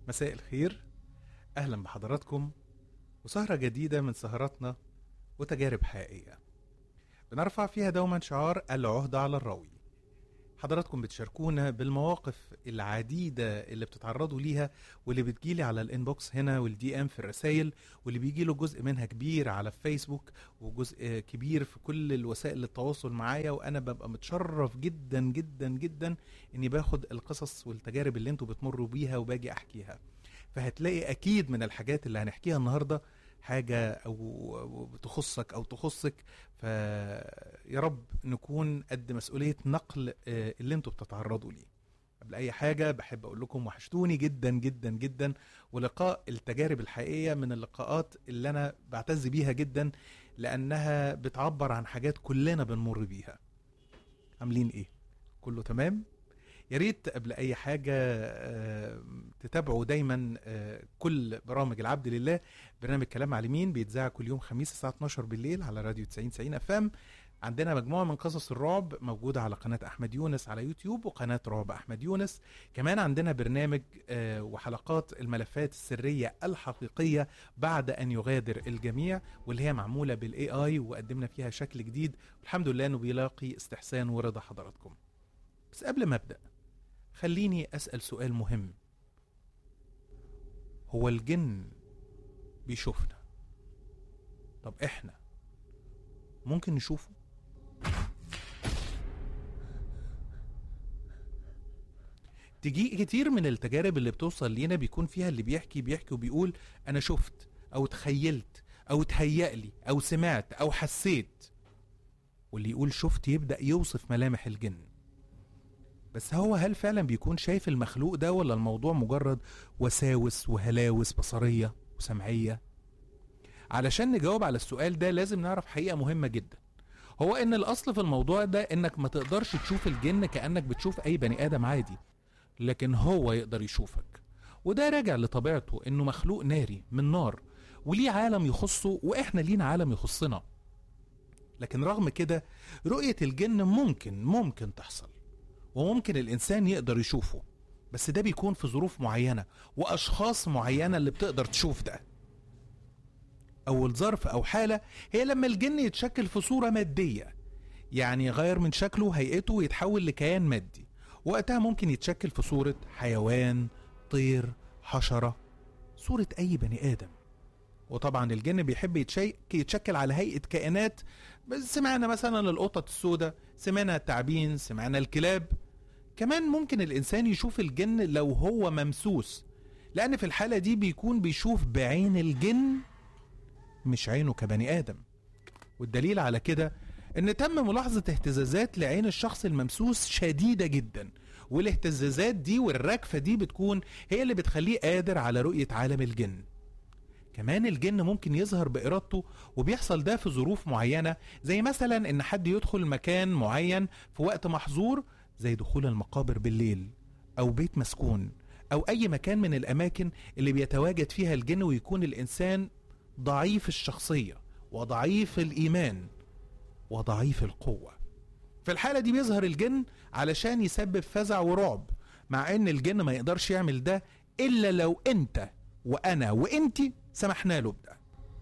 مساء الخير اهلا بحضراتكم وسهرة جديدة من سهراتنا وتجارب حقيقية بنرفع فيها دوما شعار العهدة على الراوي حضراتكم بتشاركونا بالمواقف العديدة اللي بتتعرضوا ليها واللي بتجيلي على الانبوكس هنا والدي ام في الرسايل واللي بيجي له جزء منها كبير على الفيسبوك وجزء كبير في كل الوسائل التواصل معايا وانا ببقى متشرف جدا جدا جدا اني باخد القصص والتجارب اللي انتوا بتمروا بيها وباجي احكيها فهتلاقي اكيد من الحاجات اللي هنحكيها النهارده حاجة أو تخصك أو تخصك فيا رب نكون قد مسؤولية نقل آه، اللي انتوا بتتعرضوا ليه قبل أي حاجة بحب أقول لكم وحشتوني جدا جدا جدا ولقاء التجارب الحقيقية من اللقاءات اللي أنا بعتز بيها جدا لأنها بتعبر عن حاجات كلنا بنمر بيها عاملين إيه؟ كله تمام؟ يا ريت قبل اي حاجه آه، تتابعوا دايما آه، كل برامج العبد لله برنامج كلام على اليمين بيتذاع كل يوم خميس الساعه 12 بالليل على راديو 90 90 اف ام عندنا مجموعه من قصص الرعب موجوده على قناه احمد يونس على يوتيوب وقناه رعب احمد يونس كمان عندنا برنامج آه، وحلقات الملفات السريه الحقيقيه بعد ان يغادر الجميع واللي هي معموله بالاي اي وقدمنا فيها شكل جديد والحمد لله انه بيلاقي استحسان ورضا حضراتكم بس قبل ما ابدا خليني اسال سؤال مهم هو الجن بيشوفنا طب احنا ممكن نشوفه تجي كتير من التجارب اللي بتوصل لينا بيكون فيها اللي بيحكي بيحكي وبيقول انا شفت او تخيلت او تهيألي او سمعت او حسيت واللي يقول شفت يبدأ يوصف ملامح الجن بس هو هل فعلا بيكون شايف المخلوق ده ولا الموضوع مجرد وساوس وهلاوس بصرية وسمعية علشان نجاوب على السؤال ده لازم نعرف حقيقة مهمة جدا هو ان الاصل في الموضوع ده انك ما تقدرش تشوف الجن كأنك بتشوف اي بني ادم عادي لكن هو يقدر يشوفك وده راجع لطبيعته انه مخلوق ناري من نار وليه عالم يخصه واحنا لينا عالم يخصنا لكن رغم كده رؤية الجن ممكن ممكن تحصل وممكن الانسان يقدر يشوفه بس ده بيكون في ظروف معينه واشخاص معينه اللي بتقدر تشوف ده اول ظرف او حاله هي لما الجن يتشكل في صوره ماديه يعني يغير من شكله هيئته ويتحول لكيان مادي وقتها ممكن يتشكل في صوره حيوان طير حشره صوره اي بني ادم وطبعا الجن بيحب يتشي- يتشكل على هيئه كائنات بس سمعنا مثلا القطط السوداء سمعنا التعابين سمعنا الكلاب كمان ممكن الانسان يشوف الجن لو هو ممسوس لان في الحاله دي بيكون بيشوف بعين الجن مش عينه كبني ادم والدليل على كده ان تم ملاحظه اهتزازات لعين الشخص الممسوس شديده جدا والاهتزازات دي والركفه دي بتكون هي اللي بتخليه قادر على رؤيه عالم الجن كمان الجن ممكن يظهر بإرادته وبيحصل ده في ظروف معينة زي مثلا إن حد يدخل مكان معين في وقت محظور زي دخول المقابر بالليل أو بيت مسكون أو أي مكان من الأماكن اللي بيتواجد فيها الجن ويكون الإنسان ضعيف الشخصية وضعيف الإيمان وضعيف القوة في الحالة دي بيظهر الجن علشان يسبب فزع ورعب مع ان الجن ما يقدرش يعمل ده الا لو انت وانا وانتي سمحنا له بده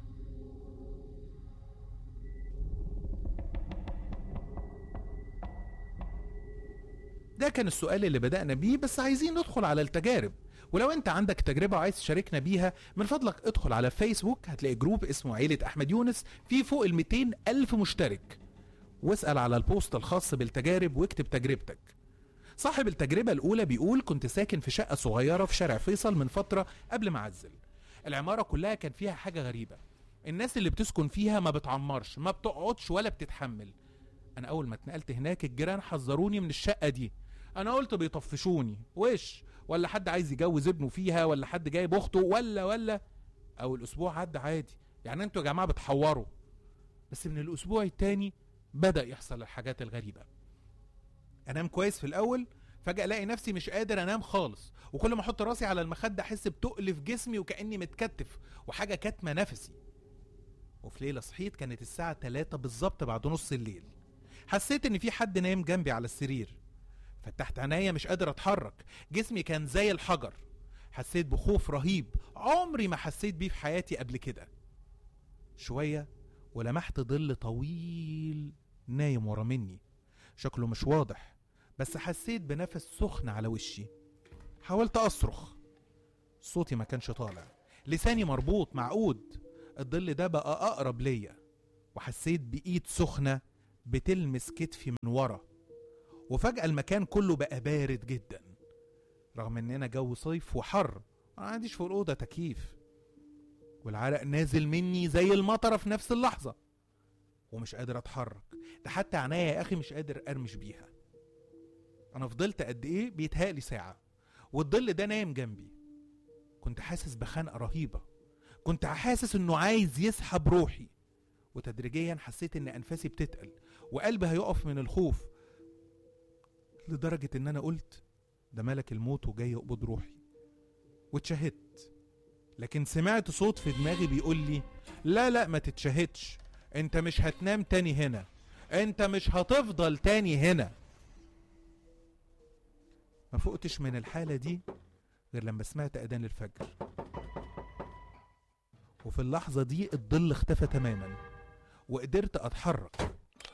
ده كان السؤال اللي بدأنا بيه بس عايزين ندخل على التجارب ولو انت عندك تجربة وعايز تشاركنا بيها من فضلك ادخل على فيسبوك هتلاقي جروب اسمه عيلة احمد يونس فيه فوق ال 200 الف مشترك واسأل على البوست الخاص بالتجارب واكتب تجربتك صاحب التجربة الأولى بيقول كنت ساكن في شقة صغيرة في شارع فيصل من فترة قبل ما أعزل العمارة كلها كان فيها حاجة غريبة الناس اللي بتسكن فيها ما بتعمرش ما بتقعدش ولا بتتحمل أنا أول ما اتنقلت هناك الجيران حذروني من الشقة دي أنا قلت بيطفشوني وش ولا حد عايز يجوز ابنه فيها ولا حد جايب أخته ولا ولا أول أسبوع عدى عادي يعني أنتوا يا جماعة بتحوروا بس من الأسبوع التاني بدأ يحصل الحاجات الغريبة انام كويس في الاول فجاه الاقي نفسي مش قادر انام خالص وكل ما احط راسي على المخده احس بتقل في جسمي وكاني متكتف وحاجه كاتمه نفسي وفي ليله صحيت كانت الساعه 3 بالظبط بعد نص الليل حسيت ان في حد نايم جنبي على السرير فتحت عينيا مش قادر اتحرك جسمي كان زي الحجر حسيت بخوف رهيب عمري ما حسيت بيه في حياتي قبل كده شوية ولمحت ظل طويل نايم ورا مني شكله مش واضح بس حسيت بنفس سخن على وشي حاولت أصرخ صوتي ما كانش طالع لساني مربوط معقود الظل ده بقى أقرب ليا وحسيت بإيد سخنة بتلمس كتفي من ورا وفجأة المكان كله بقى بارد جدا رغم اننا جو صيف وحر ما عنديش في الأوضة تكييف والعرق نازل مني زي المطرة في نفس اللحظة ومش قادر اتحرك ده حتى عينيا يا اخي مش قادر ارمش بيها انا فضلت قد ايه بيتهيألي ساعة والظل ده نايم جنبي كنت حاسس بخنقة رهيبة كنت حاسس انه عايز يسحب روحي وتدريجيا حسيت ان انفاسي بتتقل وقلبي هيقف من الخوف لدرجة ان انا قلت ده ملك الموت وجاي يقبض روحي واتشهدت لكن سمعت صوت في دماغي بيقول لي لا لا ما تتشهدش انت مش هتنام تاني هنا انت مش هتفضل تاني هنا ما فقتش من الحالة دي غير لما سمعت أذان الفجر وفي اللحظة دي الظل اختفى تماما وقدرت أتحرك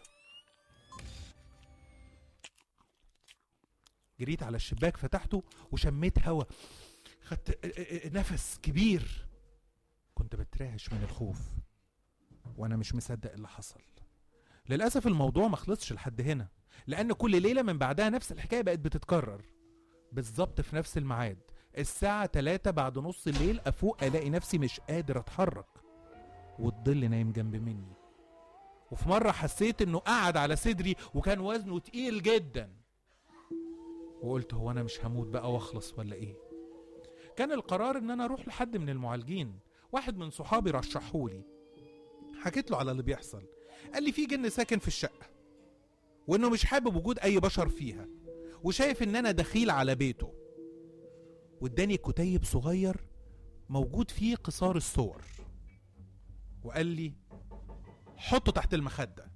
جريت على الشباك فتحته وشميت هوا خدت نفس كبير كنت بترعش من الخوف وانا مش مصدق اللي حصل للاسف الموضوع ما خلصش لحد هنا لان كل ليله من بعدها نفس الحكايه بقت بتتكرر بالظبط في نفس الميعاد الساعة 3 بعد نص الليل أفوق ألاقي نفسي مش قادر أتحرك والظل نايم جنب مني وفي مرة حسيت إنه قعد على صدري وكان وزنه تقيل جدا وقلت هو أنا مش هموت بقى وأخلص ولا إيه كان القرار إن أنا أروح لحد من المعالجين واحد من صحابي رشحهولي حكيت له على اللي بيحصل قال لي في جن ساكن في الشقة وإنه مش حابب وجود أي بشر فيها وشايف إن أنا دخيل على بيته واداني كتيب صغير موجود فيه قصار الصور وقال لي حطه تحت المخدة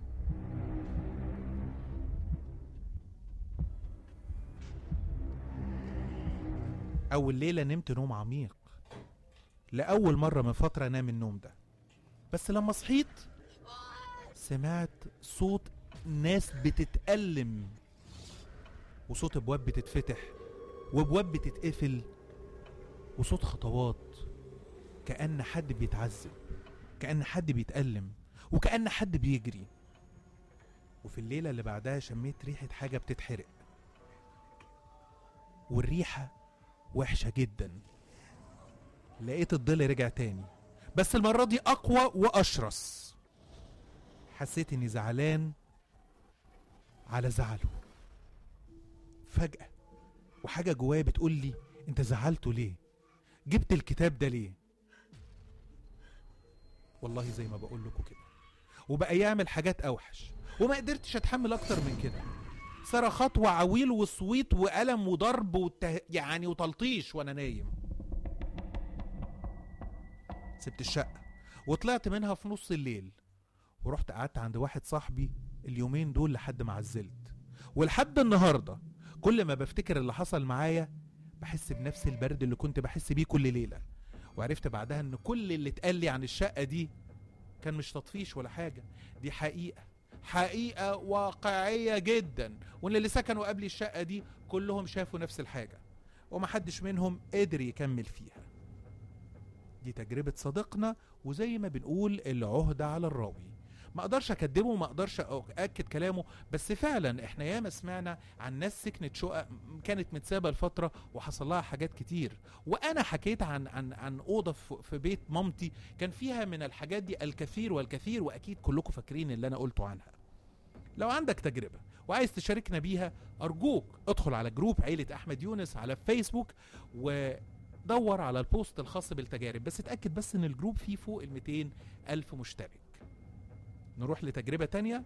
أول ليلة نمت نوم عميق لأول مرة من فترة أنام النوم ده بس لما صحيت سمعت صوت ناس بتتألم وصوت ابواب بتتفتح وابواب بتتقفل وصوت خطوات كأن حد بيتعذب كأن حد بيتألم وكأن حد بيجري وفي الليلة اللي بعدها شميت ريحة حاجة بتتحرق والريحة وحشة جدا لقيت الظل رجع تاني بس المرة دي أقوى وأشرس حسيت إني زعلان على زعله فجأة وحاجة جوايا بتقول لي أنت زعلته ليه؟ جبت الكتاب ده ليه؟ والله زي ما بقول لكم كده وبقى يعمل حاجات أوحش وما قدرتش أتحمل أكتر من كده صرخات وعويل وصويت وألم وضرب وته... يعني وتلطيش وأنا نايم سبت الشقة وطلعت منها في نص الليل ورحت قعدت عند واحد صاحبي اليومين دول لحد ما عزلت ولحد النهاردة كل ما بفتكر اللي حصل معايا بحس بنفس البرد اللي كنت بحس بيه كل ليلة وعرفت بعدها ان كل اللي اتقال لي عن الشقة دي كان مش تطفيش ولا حاجة دي حقيقة حقيقة واقعية جدا وان اللي سكنوا قبل الشقة دي كلهم شافوا نفس الحاجة ومحدش منهم قدر يكمل فيها دي تجربة صديقنا وزي ما بنقول العهدة على الراوي ما اقدرش اكدبه وما اقدرش اكد كلامه بس فعلا احنا ياما سمعنا عن ناس سكنت شقق كانت متسابه لفتره وحصل لها حاجات كتير وانا حكيت عن عن عن اوضه في بيت مامتي كان فيها من الحاجات دي الكثير والكثير واكيد كلكم فاكرين اللي انا قلته عنها لو عندك تجربه وعايز تشاركنا بيها ارجوك ادخل على جروب عيله احمد يونس على فيسبوك و دور على البوست الخاص بالتجارب بس اتأكد بس ان الجروب فيه فوق ال 200 ألف مشترك نروح لتجربة تانية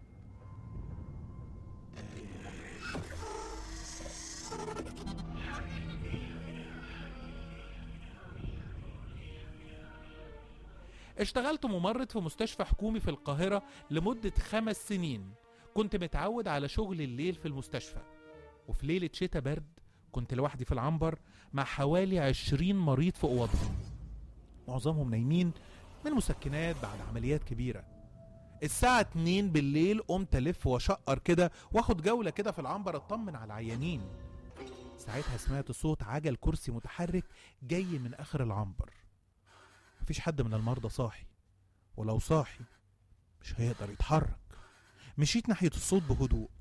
اشتغلت ممرض في مستشفى حكومي في القاهرة لمدة خمس سنين كنت متعود على شغل الليل في المستشفى وفي ليلة شتاء برد كنت لوحدي في العنبر مع حوالي عشرين مريض في أوضهم معظمهم نايمين من مسكنات بعد عمليات كبيرة الساعة 2 بالليل قمت ألف وأشقر كده وآخد جولة كده في العنبر أطمن على العيانين ساعتها سمعت صوت عجل كرسي متحرك جاي من آخر العنبر مفيش حد من المرضى صاحي ولو صاحي مش هيقدر يتحرك مشيت ناحية الصوت بهدوء